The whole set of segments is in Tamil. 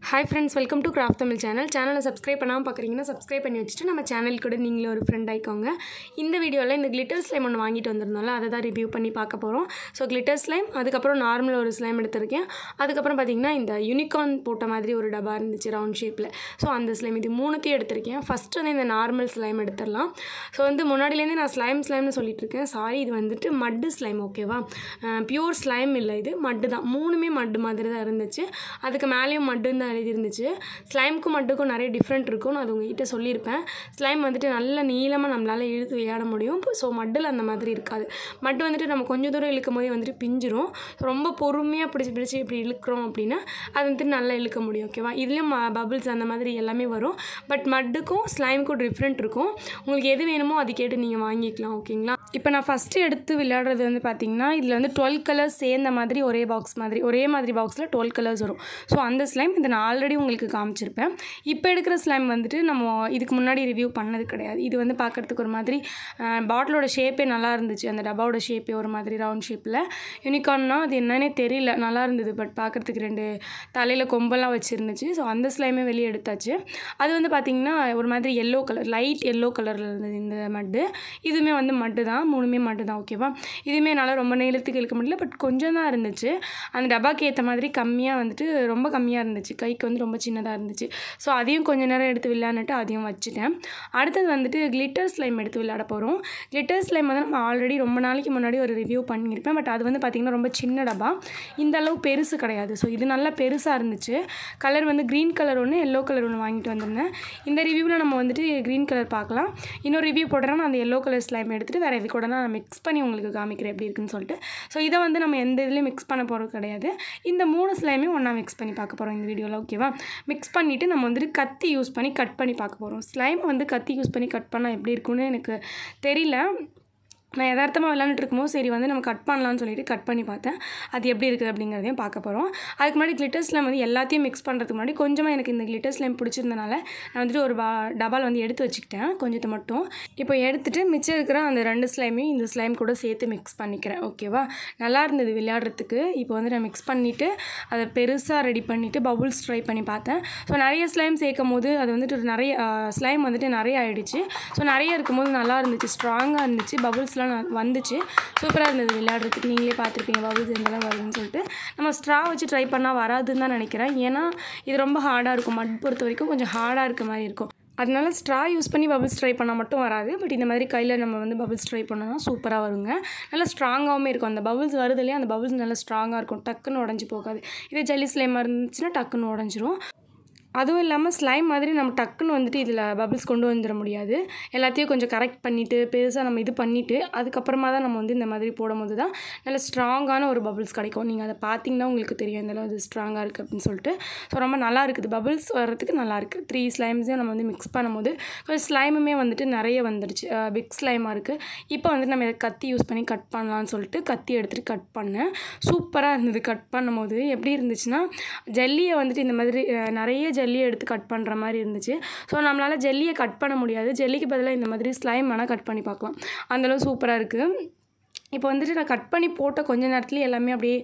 hi friends welcome to craft Tamil channel சேனலை சப்ஸ்கிரைப் பண்ணாமல் பார்க்குறீங்கன்னா சப்ஸ்கிரைப் பண்ணி வச்சுட்டு நம்ம சேனல் கூட நீங்களும் ஒரு ஃப்ரெண்ட் ஆயிக்கோங்க இந்த வீடியோவில் இந்த கிளிட்டர் ஸ்லைம் ஒன்று வாங்கிட்டு வந்திருந்தோம்ல அதை தான் ரிவ்யூ பண்ணி பார்க்க போகிறோம் ஸோ கிளிட்டர் ஸ்லைம் அதுக்கப்புறம் நார்மல் ஒரு ஸ்லைம் எடுத்திருக்கேன் அதுக்கப்புறம் பார்த்திங்கன்னா இந்த யூனிகார்ன் போட்ட மாதிரி ஒரு டப்பா இருந்துச்சு ரவுண்ட் ஷேப்பில் ஸோ அந்த ஸ்லைம் இது மூணுத்தையும் எடுத்திருக்கேன் ஃபஸ்ட்டு வந்து இந்த நார்மல் ஸ்லைம் எடுத்துடலாம் ஸோ வந்து முன்னாடிலேருந்தே நான் ஸ்லைம் ஸ்லைம்னு சொல்லிட்டு இருக்கேன் சாரி இது வந்துட்டு மட்டு ஸ்லைம் ஓகேவா பியூர் ஸ்லைம் இல்லை இது மட்டு தான் மூணுமே மட்டு மாதிரி தான் இருந்துச்சு அதுக்கு மேலேயும் மட்டும் தான் எழுதி இருந்துச்சு ஸ்லைமுக்கும் மட்டுக்கும் நிறைய டிஃப்ரெண்ட் இருக்கும் நான் அது உங்ககிட்ட சொல்லியிருப்பேன் ஸ்லைம் வந்துட்டு நல்ல நீளமாக நம்மளால் இழுத்து விளையாட முடியும் ஸோ மட்டில் அந்த மாதிரி இருக்காது மட்டு வந்துட்டு நம்ம கொஞ்சம் தூரம் இழுக்கும் போதே வந்துட்டு பிஞ்சிரும் ரொம்ப பொறுமையாக பிடிச்சி பிடிச்சி இப்படி இழுக்கிறோம் அப்படின்னா அது வந்துட்டு நல்லா இழுக்க முடியும் ஓகேவா இதுலேயும் பபிள்ஸ் அந்த மாதிரி எல்லாமே வரும் பட் மட்டுக்கும் ஸ்லைமுக்கும் டிஃப்ரெண்ட் இருக்கும் உங்களுக்கு எது வேணுமோ அது கேட்டு நீங்கள் வாங்கிக்கலாம் ஓகேங்களா இப்போ நான் ஃபஸ்ட்டு எடுத்து விளையாடுறது வந்து பார்த்தீங்கன்னா இதில் வந்து டுவெல் கலர்ஸ் சேர்ந்த மாதிரி ஒரே பாக்ஸ் மாதிரி ஒரே மாதிரி பாக்ஸில் டுவெல் கலர்ஸ் வரும் ஸோ அந்த ஸ்லைம் இதை நான் ஆல்ரெடி உங்களுக்கு காமிச்சிருப்பேன் இப்போ எடுக்கிற ஸ்லைம் வந்துட்டு நம்ம இதுக்கு முன்னாடி ரிவ்யூ பண்ணது கிடையாது இது வந்து பார்க்குறதுக்கு ஒரு மாதிரி பாட்டிலோட ஷேப்பே நல்லா இருந்துச்சு அந்த டப்பாவோட ஷேப்பே ஒரு மாதிரி ரவுண்ட் ஷேப்பில் யூனிகார்ன்னா அது என்னன்னே தெரியல நல்லா இருந்தது பட் பார்க்குறதுக்கு ரெண்டு தலையில் கொம்பெல்லாம் வச்சுருந்துச்சு ஸோ அந்த ஸ்லைமே வெளியே எடுத்தாச்சு அது வந்து பார்த்திங்கன்னா ஒரு மாதிரி எல்லோ கலர் லைட் எல்லோ கலரில் இருந்தது இந்த மட்டு இதுவுமே வந்து மட்டு தான் மூணுமே மட்டு தான் ஓகேவா இதுவுமே என்னால் ரொம்ப நேரத்துக்கு இழுக்க முடியல பட் கொஞ்சம் தான் இருந்துச்சு அந்த டப்பாக்கு ஏற்ற மாதிரி கம்மியாக வந்துட்டு ரொம்ப கம்மியாக இருந்துச்சு கைக்கு வந்து ரொம்ப சின்னதாக இருந்துச்சு ஸோ அதையும் கொஞ்ச நேரம் எடுத்து விளையாண்டுட்டு அதையும் வச்சுட்டேன் அடுத்தது வந்துட்டு கிளிட்டர் ஸ்லைம் எடுத்து விளையாட போகிறோம் கிளிட்டர் ஸ்லைம் வந்து நம்ம ஆல்ரெடி ரொம்ப நாளைக்கு முன்னாடி ஒரு ரிவ்யூ பண்ணியிருப்பேன் பட் அது வந்து பார்த்திங்கன்னா ரொம்ப சின்ன டப்பா இந்த அளவு பெருசு கிடையாது ஸோ இது நல்லா பெருசாக இருந்துச்சு கலர் வந்து க்ரீன் கலர் ஒன்று எல்லோ கலர் ஒன்று வாங்கிட்டு வந்திருந்தேன் இந்த ரிவ்யூவில் நம்ம வந்துட்டு க்ரீன் கலர் பார்க்கலாம் இன்னொரு ரிவ்யூ போடுறேன் நான் அந்த எல்லோ கலர் ஸ்லைம் எடுத்துகிட்டு வேறு இது கூட நான் மிக்ஸ் பண்ணி உங்களுக்கு காமிக்கிறேன் எப்படி இருக்குன்னு சொல்லிட்டு ஸோ இதை வந்து நம்ம எந்த இதுலேயும் மிக்ஸ் பண்ண போகிறது கிடையாது இந்த மூணு ஸ்லைமையும் ஒன்றா மிக்ஸ் பண்ணி பார்க்க போகிறோம் இந்த வீடியோவில் ஓகேவா மிக்ஸ் பண்ணிவிட்டு நம்ம வந்துட்டு கத்தி யூஸ் பண்ணி கட் பண்ணி பார்க்க போகிறோம் ஸ்லைம் வந்து கத்தி யூஸ் பண்ணி கட் பண்ணால் எப்படி இருக்கும்னு எனக்கு தெரியல நான் யதார்த்தமாக விளாண்டுட்டு இருக்கும்போது சரி வந்து நம்ம கட் பண்ணலான்னு சொல்லிட்டு கட் பண்ணி பார்த்தேன் அது எப்படி இருக்குது அப்படிங்கிறதையும் பார்க்க போகிறோம் அதுக்கு முன்னாடி கிளிட்டர் ஸ்லைம் வந்து எல்லாத்தையும் மிக்ஸ் பண்ணுறதுக்கு முன்னாடி கொஞ்சமாக எனக்கு இந்த கிளிட்டர் ஸ்லைம் பிடிச்சிருந்தனால நான் வந்துட்டு ஒரு பா டபால் வந்து எடுத்து வச்சுக்கிட்டேன் கொஞ்சத்தை மட்டும் இப்போ எடுத்துகிட்டு மிச்சம் இருக்கிற அந்த ரெண்டு ஸ்லைமையும் இந்த ஸ்லைம் கூட சேர்த்து மிக்ஸ் பண்ணிக்கிறேன் ஓகேவா நல்லா இருந்தது விளையாடுறதுக்கு இப்போ வந்து நான் மிக்ஸ் பண்ணிவிட்டு அதை பெருசாக ரெடி பண்ணிவிட்டு பபுள்ஸ் ட்ரை பண்ணி பார்த்தேன் ஸோ நிறைய ஸ்லைம் சேர்க்கும் போது அது வந்துட்டு நிறைய ஸ்லைம் வந்துட்டு நிறைய ஆகிடுச்சு ஸோ நிறைய இருக்கும்போது நல்லா இருந்துச்சு ஸ்ட்ராங்காக இருந்துச்சு பபுள்ஸ்லாம் எல்லாம் வந்துச்சு சூப்பராக இருந்தது விளையாடுறதுக்கு நீங்களே பார்த்துருப்பீங்க பபுள்ஸ் எங்கெல்லாம் வருதுன்னு சொல்லிட்டு நம்ம ஸ்ட்ரா வச்சு ட்ரை பண்ணால் வராதுன்னு தான் நினைக்கிறேன் ஏன்னா இது ரொம்ப ஹார்டாக இருக்கும் மட் பொறுத்த வரைக்கும் கொஞ்சம் ஹார்டாக இருக்க மாதிரி இருக்கும் அதனால ஸ்ட்ரா யூஸ் பண்ணி பபிள்ஸ் ட்ரை பண்ணால் மட்டும் வராது பட் இந்த மாதிரி கையில் நம்ம வந்து பபிள்ஸ் ட்ரை பண்ணோம்னா சூப்பராக வருங்க நல்லா ஸ்ட்ராங்காகவும் இருக்கும் அந்த பபிள்ஸ் வருது இல்லையா அந்த பபிள்ஸ் நல்லா ஸ்ட்ராங்காக இருக்கும் டக்குன்னு உடஞ்சி போகாது இதே ஜல்லி ஸ்லைமாக இருந்துச்சுன்னா டக்குன்னு உடஞ்சிரும் அதுவும் இல்லாமல் ஸ்லைம் மாதிரி நம்ம டக்குன்னு வந்துட்டு இதில் பபிள்ஸ் கொண்டு வந்துட முடியாது எல்லாத்தையும் கொஞ்சம் கரெக்ட் பண்ணிவிட்டு பெருசாக நம்ம இது பண்ணிவிட்டு அதுக்கப்புறமா தான் நம்ம வந்து இந்த மாதிரி போடும்போது தான் நல்ல ஸ்ட்ராங்கான ஒரு பபிள்ஸ் கிடைக்கும் நீங்கள் அதை பார்த்தீங்கன்னா உங்களுக்கு தெரியும் இந்த அளவு இது ஸ்ட்ராங்காக இருக்குது அப்படின்னு சொல்லிட்டு ஸோ ரொம்ப நல்லா இருக்குது பபிள்ஸ் வர்றதுக்கு நல்லா இருக்குது த்ரீ ஸ்லைம்ஸையும் நம்ம வந்து மிக்ஸ் பண்ணும்போது கொஞ்சம் ஸ்லைமுமே வந்துட்டு நிறைய வந்துடுச்சு பிக் ஸ்லைமாக இருக்குது இப்போ வந்துட்டு நம்ம இதை கத்தி யூஸ் பண்ணி கட் பண்ணலான்னு சொல்லிட்டு கத்தி எடுத்துகிட்டு கட் பண்ணேன் சூப்பராக இருந்தது கட் பண்ணும்போது எப்படி இருந்துச்சுன்னா ஜல்லியை வந்துட்டு இந்த மாதிரி நிறைய ஜல்லியை எடுத்து கட் பண்ணுற மாதிரி இருந்துச்சு ஸோ நம்மளால் ஜல்லியை கட் பண்ண முடியாது ஜல்லிக்கு பதிலாக இந்த மாதிரி ஸ்லைம் வேணால் கட் பண்ணி பார்க்கலாம் அந்தளவு சூப்பராக இருக்குது இப்போ வந்துட்டு நான் கட் பண்ணி போட்ட கொஞ்ச நேரத்துலேயே எல்லாமே அப்படியே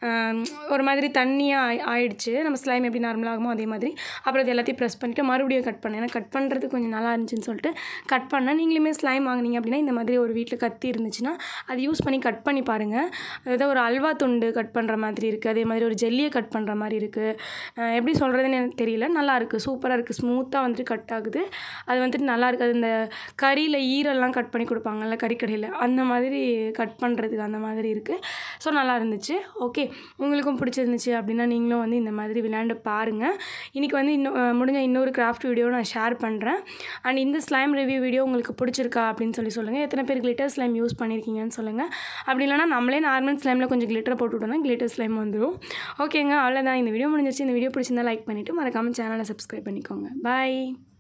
ஒரு மாதிரி தண்ணியாக ஆயி ஆயிடுச்சு நம்ம ஸ்லைம் எப்படி நார்மலாகுமோ அதே மாதிரி அப்புறம் அது எல்லாத்தையும் ப்ரெஸ் பண்ணிவிட்டு மறுபடியும் கட் பண்ணேன் ஏன்னா கட் பண்ணுறது கொஞ்சம் நல்லா இருந்துச்சுன்னு சொல்லிட்டு கட் பண்ணேன் நீங்களுமே ஸ்லைம் வாங்கினீங்க அப்படின்னா இந்த மாதிரி ஒரு வீட்டில் கத்தி இருந்துச்சுன்னா அது யூஸ் பண்ணி கட் பண்ணி பாருங்கள் அதாவது ஒரு அல்வா துண்டு கட் பண்ணுற மாதிரி இருக்குது அதே மாதிரி ஒரு ஜெல்லியை கட் பண்ணுற மாதிரி இருக்குது எப்படி சொல்கிறதுன்னு எனக்கு தெரியல நல்லா இருக்குது சூப்பராக இருக்குது ஸ்மூத்தாக வந்துட்டு கட் ஆகுது அது வந்துட்டு நல்லா இருக்குது இந்த கறியில் ஈரெல்லாம் கட் பண்ணி கொடுப்பாங்கல்ல கறிக்கடையில் அந்த மாதிரி கட் பண்ணுறதுக்கு அந்த மாதிரி இருக்குது ஸோ நல்லா இருந்துச்சு ஓகே உங்களுக்கும் பிடிச்சிருந்துச்சு அப்படின்னா நீங்களும் வந்து இந்த மாதிரி விளையாண்டு பாருங்கள் இன்றைக்கி வந்து இன்னும் முடிஞ்ச இன்னொரு கிராஃப்ட் வீடியோ நான் ஷேர் பண்ணுறேன் அண்ட் இந்த ஸ்லைம் ரிவ்யூ வீடியோ உங்களுக்கு பிடிச்சிருக்கா அப்படின்னு சொல்லி சொல்லுங்கள் எத்தனை பேர் கிளிட்டர் ஸ்லைம் யூஸ் பண்ணியிருக்கீங்கன்னு சொல்லுங்கள் அப்படி இல்லைனா நம்மளே நார்மல் ஸ்லைமில் கொஞ்சம் கிளிட்டர் போட்டு விட்டோம்னா கிளிட்டர் ஸ்லைம் வந்துடும் ஓகேங்க அவ்வளோதான் இந்த வீடியோ முடிஞ்சிச்சு இந்த வீடியோ பிடிச்சிருந்தா லைக் பண்ணிவிட்டு மறக்காமல் சேனலை சப்ஸ்கிரைப் பண்ணிக்கோங்க பாய்